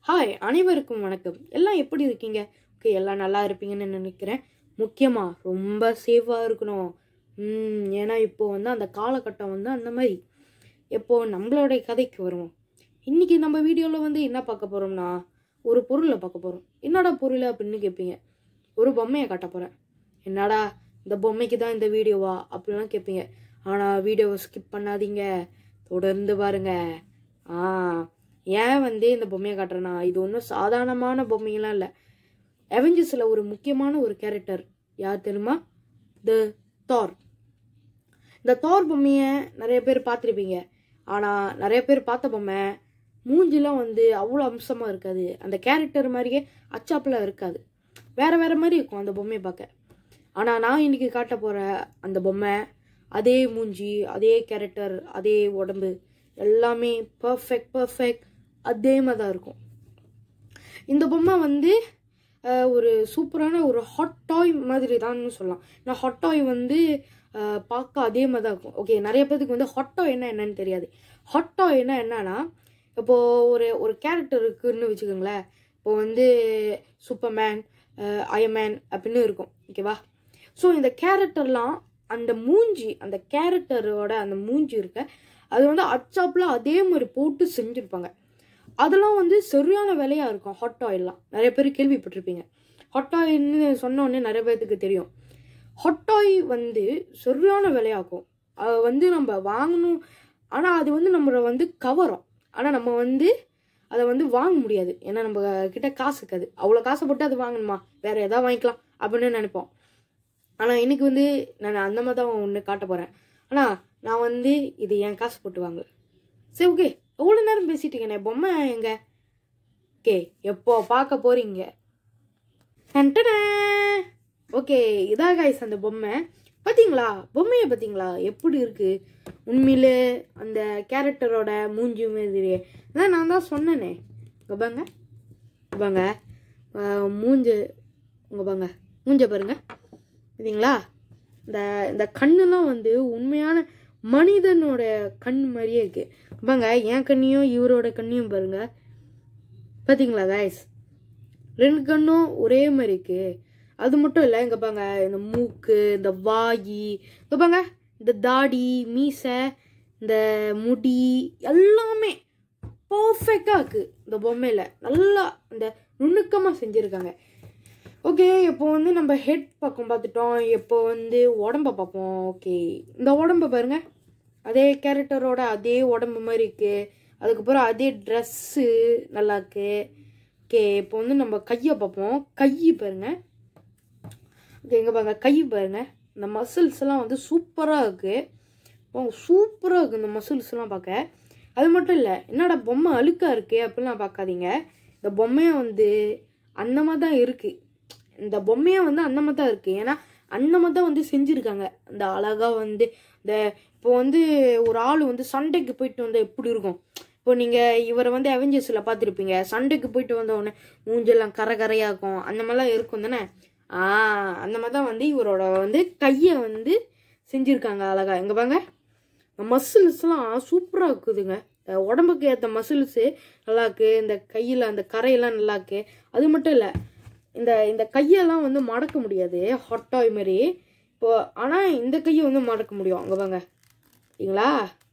hi அனைவருக்கும் வணக்கம் எல்லாம் எப்படி இருக்கீங்க ஓகே எல்லாம் நல்லா இருப்பீங்கன்னு நினைக்கிறேன் முக்கியமாக ரொம்ப சேஃபாக இருக்கணும் ம், ஏன்னா இப்போ வந்து அந்த காலகட்டம் வந்து அந்த மாதிரி இப்போ நம்மளுடைய கதைக்கு வருவோம் இன்னைக்கு நம்ம வீடியோவில் வந்து என்ன பார்க்க போகிறோம்னா ஒரு பொருளை பார்க்க போகிறோம் என்னடா பொருள் அப்படின்னு கேட்பீங்க ஒரு பொம்மையை காட்ட போகிறேன் என்னடா இந்த பொம்மைக்கு தான் இந்த வீடியோவா அப்படிலாம் கேட்பீங்க ஆனால் வீடியோவை ஸ்கிப் பண்ணாதீங்க தொடர்ந்து பாருங்க ஆ ஏன் வந்து இந்த பொம்மையை காட்டுறேன்னா இது ஒன்றும் சாதாரணமான பொம்மையெல்லாம் இல்லை அவெஞ்சர்ஸில் ஒரு முக்கியமான ஒரு கேரக்டர் யார் தெரியுமா த தார் இந்த தார் பொம்மையை நிறைய பேர் பார்த்துருப்பீங்க ஆனால் நிறைய பேர் பார்த்த பொம்மை மூஞ்சிலாம் வந்து அவ்வளோ அம்சமாக இருக்காது அந்த கேரக்டர் மாதிரியே அச்சாப்பில் இருக்காது வேற வேற மாதிரி இருக்கும் அந்த பொம்மையை பார்க்க ஆனால் நான் இன்னைக்கு காட்ட போகிற அந்த பொம்மை அதே மூஞ்சி அதே கேரக்டர் அதே உடம்பு எல்லாமே பர்ஃபெக்ட் பர்ஃபெக்ட் அதே மாதிரி தான் இருக்கும் இந்த பொம்மை வந்து அஹ், ஒரு சூப்பரான ஒரு ஹாட் டாய் மாதிரி தான் சொல்லலாம் நான் ஹாட் டாய் வந்து அஹ், பார்க்க அதே மாதிரி தான் இருக்கும் ஓகே நிறைய பேருக்கு வந்து ஹாட் டாய் என்ன என்னன்னு தெரியாது ஹாட் டாய் என்ன என்னன்னா இப்போ ஒரு ஒரு கேரக்டர் இருக்குன்னு வச்சுக்கோங்களேன் இப்போ வந்து சூப்பர்மேன் அயர்மேன் அப்படின்னு இருக்கும் ஓகேவா ஸோ இந்த கேரக்டர்லாம் அந்த மூஞ்சி அந்த கேரக்டரோட அந்த மூஞ்சி இருக்க அது வந்து அச்சாப்பில் அதே மாதிரி போட்டு செஞ்சுருப்பாங்க அதெல்லாம் வந்து சரியான விலையாக இருக்கும் ஹாட் ஆயில்லாம் நிறைய பேர் கேள்விப்பட்டிருப்பீங்க ஹாட் ஆயில்னு சொன்ன உடனே நிறைய பேர்த்துக்கு தெரியும் ஹாட் ஆயில் வந்து சரியான விலையாகும் அது வந்து நம்ம வாங்கணும் ஆனால் அது வந்து நம்மளை வந்து கவரும் ஆனால் நம்ம வந்து அதை வந்து வாங்க முடியாது ஏன்னா நம்ம கிட்ட காசு இருக்காது அவ்வளோ காசை போட்டு அது வாங்கணுமா வேற எதாவது வாங்கிக்கலாம் அப்படின்னு நினைப்போம் ஆனால் இன்னைக்கு வந்து நான் அந்த மாதிரி தான் ஒன்று காட்ட போகிறேன் ஆனால் நான் வந்து இது என் காசு போட்டு வாங்கல சரி ஓகே எவ்வளோ நேரம் பேசிட்டீங்கண்ணே பொம்மை எங்க ஓகே எப்போ பார்க்க போறீங்க ஓகே இதா காய்ஸ் அந்த பொம்மை பார்த்தீங்களா பொம்மையை பார்த்தீங்களா எப்படி இருக்கு உண்மையிலே அந்த கேரக்டரோட மூஞ்சி மாதிரி அதான் நான் தான் சொன்னேனே இங்க பாங்க இங்க பாங்க ஆஹ் மூஞ்சு உங்க பாங்க மூஞ்ச பாருங்க பார்த்தீங்களா இந்த இந்த கண்ணுலாம் வந்து உண்மையான மனிதனோட கண் மாதிரியே இருக்கு பாங்க என் கண்ணையும் இவரோட கண்ணையும் பாருங்க பார்த்தீங்களா guys ரெண்டு கண்ணும் ஒரே மாதிரி இருக்கு அது மட்டும் இல்லை இங்க பாங்க இந்த மூக்கு இந்த வாயி இங்க பாங்க இந்த தாடி மீசை இந்த முடி எல்லாமே பர்ஃபெக்டாக இருக்கு இந்த பொம்மையில் நல்லா இந்த நுணுக்கமாக செஞ்சுருக்காங்க ஓகே இப்போ வந்து நம்ம ஹெட் பக்கம் பார்த்துட்டோம் இப்போ வந்து உடம்ப பார்ப்போம் ஓகே இந்த உடம்ப பாருங்க அதே கேரக்டரோட அதே உடம்பு மாதிரி இருக்கு அதுக்கப்புறம் அதே ட்ரெஸ்ஸு நல்லா இருக்கு ஓகே இப்போ வந்து நம்ம கையை பார்ப்போம் கை பாருங்க ஓகே இங்கே பாருங்க கை பாருங்க இந்த மசில்ஸ் எல்லாம் வந்து சூப்பராக இருக்கு சூப்பராக இருக்கு இந்த மசில்ஸ் எல்லாம் பார்க்க அது மட்டும் இல்லை என்னடா பொம்மை அழுக்கா இருக்கு அப்படிலாம் பார்க்காதீங்க இந்த பொம்மையை வந்து அந்த மாதிரி தான் இருக்கு இந்த பொம்மையை வந்து அந்த மாதிரி தான் இருக்கு ஏன்னா அந்த மாதிரி தான் வந்து செஞ்சுருக்காங்க இந்த அழகா வந்து இந்த இப்போ வந்து ஒரு ஆள் வந்து சண்டைக்கு போயிட்டு வந்தால் எப்படி இருக்கும் இப்போ நீங்கள் இவரை வந்து அவெஞ்சர்ஸில் பார்த்துருப்பீங்க சண்டைக்கு போயிட்டு வந்த உடனே மூஞ்செல்லாம் கரை கரையாக இருக்கும் அந்த மாதிரிலாம் இருக்கும் தானே ஆ அந்த மாதிரி தான் வந்து இவரோட வந்து கையை வந்து செஞ்சுருக்காங்க அழகா எங்க பாங்க மசில்ஸ்லாம் சூப்பராக இருக்குதுங்க இந்த உடம்புக்கு ஏற்ற மசில்ஸு நல்லா இருக்கு இந்த கையில் அந்த கரையெல்லாம் நல்லா இருக்கு அது மட்டும் இல்லை இந்த இந்த கையெல்லாம் வந்து மடக்க முடியாது ஹொட்டாய் மாதிரி இப்போ ஆனால் இந்த கையை வந்து மடக்க முடியும் அங்கே வாங்க சரிங்களா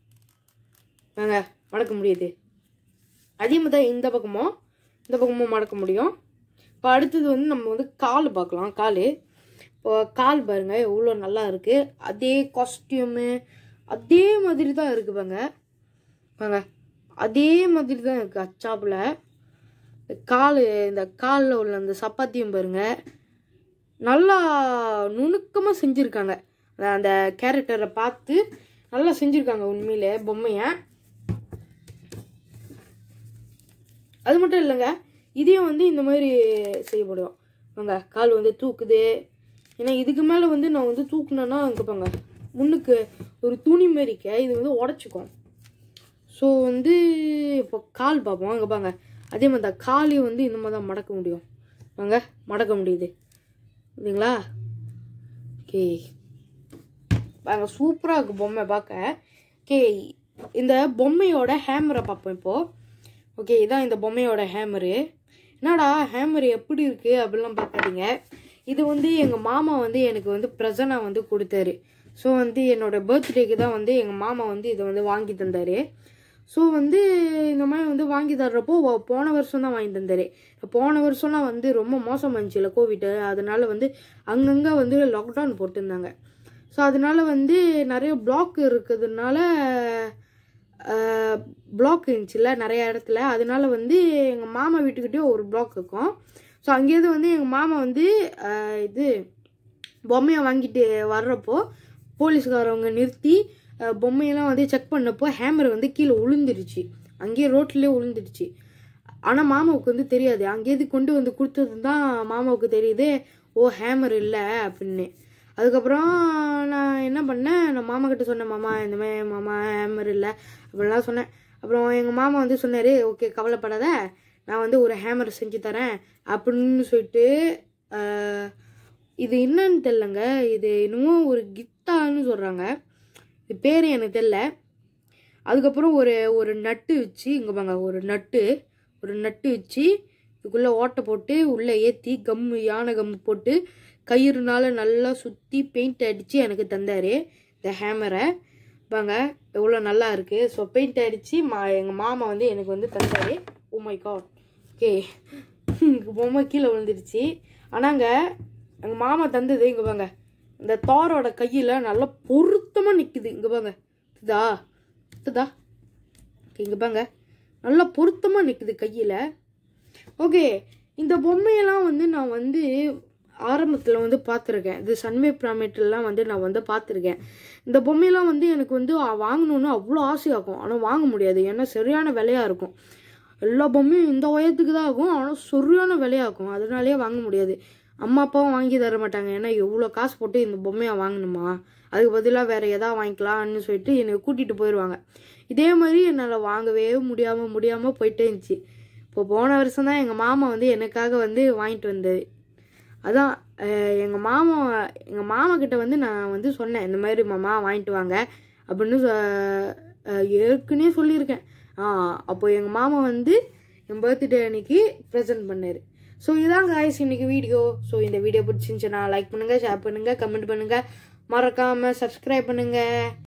வாங்க மடக்க முடியுது அதே மாதிரி தான் இந்த பக்கமும் இந்த பக்கமும் மடக்க முடியும் இப்போ அடுத்தது வந்து நம்ம வந்து கால் பார்க்கலாம் கால் இப்போ கால் பாருங்க எவ்வளோ நல்லா இருக்கு அதே காஸ்டியூமு அதே மாதிரி தான் இருக்கு பாங்க பாங்க அதே மாதிரி தான் இருக்கு அச்சாப்புல கால் இந்த காலில் உள்ள அந்த சப்பாத்தியும் பாருங்க நல்லா நுணுக்கமாக செஞ்சுருக்காங்க அந்த- அந்த கேரக்டரை பார்த்து நல்லா செஞ்சுருக்காங்க உண்மையிலே பொம்மையை அது மட்டும் இல்லைங்க இதையும் வந்து இந்த மாதிரி செய்யப்படும் வாங்க கால் வந்து தூக்குது ஏன்னா இதுக்கு மேலே வந்து நான் வந்து தூக்குனேன்னா இங்கே பாங்க முன்னுக்கு ஒரு துணி மாரிக்க இது வந்து உடச்சிக்கும் ஸோ வந்து இப்போ கால் பார்ப்போம் அங்கே பாங்க அதே மாதிரி தான் காலையும் வந்து இந்த மாதிரி தான் மடக்க முடியும் வாங்க மடக்க முடியுது இல்லைங்களா ஓகே பாருங்க சூப்பராக இருக்கு பொம்மை பார்க்க ஓகே இந்த பொம்மையோட ஹேமரை பார்ப்போம் இப்போ ஓகே இதான் இந்த பொம்மையோட ஹேமரு என்னடா ஹேமர் எப்படி இருக்குது அப்படிலாம் பார்க்காதீங்க இது வந்து எங்கள் மாமா வந்து எனக்கு வந்து ப்ரெசனாக வந்து கொடுத்தாரு ஸோ வந்து என்னோட பர்த்டேக்கு தான் வந்து எங்கள் மாமா வந்து இதை வந்து வாங்கி தந்தார் ஸோ வந்து இந்த மாதிரி வந்து வாங்கி தர்றப்போ வ- போன வருஷம் தான் வாங்கி தந்தார் போன வருஷம்லாம் வந்து ரொம்ப மோசம் இருந்துச்சுல கோவிட் அதனால வந்து அங்கங்கே வந்து லாக்டவுன் போட்டிருந்தாங்க ஸோ அதனால வந்து நிறைய பிளாக் இருக்கிறதுனால பிளாக் இருந்துச்சுல்ல நிறைய இடத்துல அதனால வந்து எங்கள் மாமா வீட்டுக்கிட்டே ஒரு பிளாக் இருக்கும் ஸோ அங்கேயிருந்து வந்து எங்கள் மாமா வந்து அஹ், இது பொம்மையை வாங்கிட்டு வர்றப்போ போலீஸ்காரவங்க நிறுத்தி அஹ், பொம்மையெல்லாம் வந்து செக் பண்ணப்போ ஹேமர் வந்து கீழே விழுந்துருச்சு அங்கேயே ரோட்லேயே விழுந்துருச்சு ஆனால் மாமாவுக்கு வந்து தெரியாது அங்கேயிருந்து கொண்டு வந்து கொடுத்தது தான் மாமாவுக்கு தெரியுது ஓ ஹேமர் இல்லை அப்படின்னு அதுக்கப்புறம் நான் என்ன பண்ணேன் நான் மாமா கிட்ட சொன்னேன் மாமா இந்த மாதிரி மாமா ஹேமர் இல்லை அப்படிலாம் சொன்னேன் அப்புறம் எங்கள் மாமா வந்து சொன்னார் ஓகே கவலைப்படாத நான் வந்து ஒரு ஹேமர் செஞ்சு தரேன் அப்படின்னு சொல்லிட்டு ஆஹ், இது என்னன்னு தெரிலங்க இது இன்னமும் ஒரு கித்தான்னு சொல்கிறாங்க இது பேர் எனக்கு தெரில அதுக்கப்புறம் ஒரு ஒரு நட்டு வச்சு இங்கே பாங்க ஒரு நட்டு ஒரு நட்டு வச்சு இதுக்குள்ளே ஓட்டை போட்டு உள்ளே ஏற்றி கம்மு யானை கம்மு போட்டு கயிறுனால நல்லா சுற்றி பெயிண்ட் அடித்து எனக்கு தந்தார் இந்த ஹேமரை பாங்க எவ்வளோ நல்லா இருக்குது ஸோ பெயிண்ட் அடித்து மா எங்கள் மாமா வந்து எனக்கு வந்து தந்தார் ஓ மை காட் ஓகே பொம்மை கீழே விழுந்துருச்சு ஆனாங்க எங்கள் மாமா தந்தது இங்கே பாங்க இந்த தாரோட கையில் நல்லா பொருத்தமாக நிற்குது இங்கே பாங்க இதா இதுதா இங்கே பாங்க நல்லா பொருத்தமாக நிற்குது கையில் ஓகே இந்த பொம்மையெல்லாம் வந்து நான் வந்து ஆரம்பத்தில் வந்து பார்த்துருக்கேன் இது சன்வே ப்ராமேட்லாம் வந்து நான் வந்து பார்த்துருக்கேன் இந்த பொம்மையெல்லாம் வந்து எனக்கு வந்து அ- வாங்கணும்னு அவ்வளோ ஆசையாகும் ஆனால் வாங்க முடியாது ஏன்னா சரியான விலையாக இருக்கும் எல்லா பொம்மையும் இந்த உயரத்துக்கு தான் ஆகும் ஆனால் சரியான விலையாகும் அதனாலேயே வாங்க முடியாது அம்மா அப்பாவும் வாங்கி தர மாட்டாங்க ஏன்னா எவ்வளோ காசு போட்டு இந்த பொம்மையை வாங்கணுமா அதுக்கு பதிலாக வேறு எதாவது வாங்கிக்கலாம்னு சொல்லிட்டு என்னை கூட்டிகிட்டு போயிடுவாங்க இதே மாதிரி என்னால் வாங்கவே முடியாமல் முடியாமல் போயிட்டே இருந்துச்சு இப்போ போன வருஷம் தான் எங்கள் மாமா வந்து எனக்காக வந்து வாங்கிட்டு வந்தது அதான் எங்கள் மாமா எங்கள் மாமா கிட்ட வந்து நான் வந்து சொன்னேன் இந்த மாதிரி மாமா வாங்கிட்டு வாங்க அப்படின்னு சொ- அஹ், ஏற்கனவே சொல்லியிருக்கேன் ஆ அப்போ எங்கள் மாமா வந்து என் பர்த்டே அன்னைக்கு ப்ரெசென்ட் பண்ணார் ஸோ இதான் காய்ஸ் இன்னைக்கு வீடியோ ஸோ இந்த வீடியோ பிடிச்சிருந்துச்சுன்னா லைக் பண்ணுங்கள் ஷேர் பண்ணுங்கள் கமெண்ட் பண்ணுங்கள் மறக்காமல் சப்ஸ்கிரைப் பண்ணுங்கள்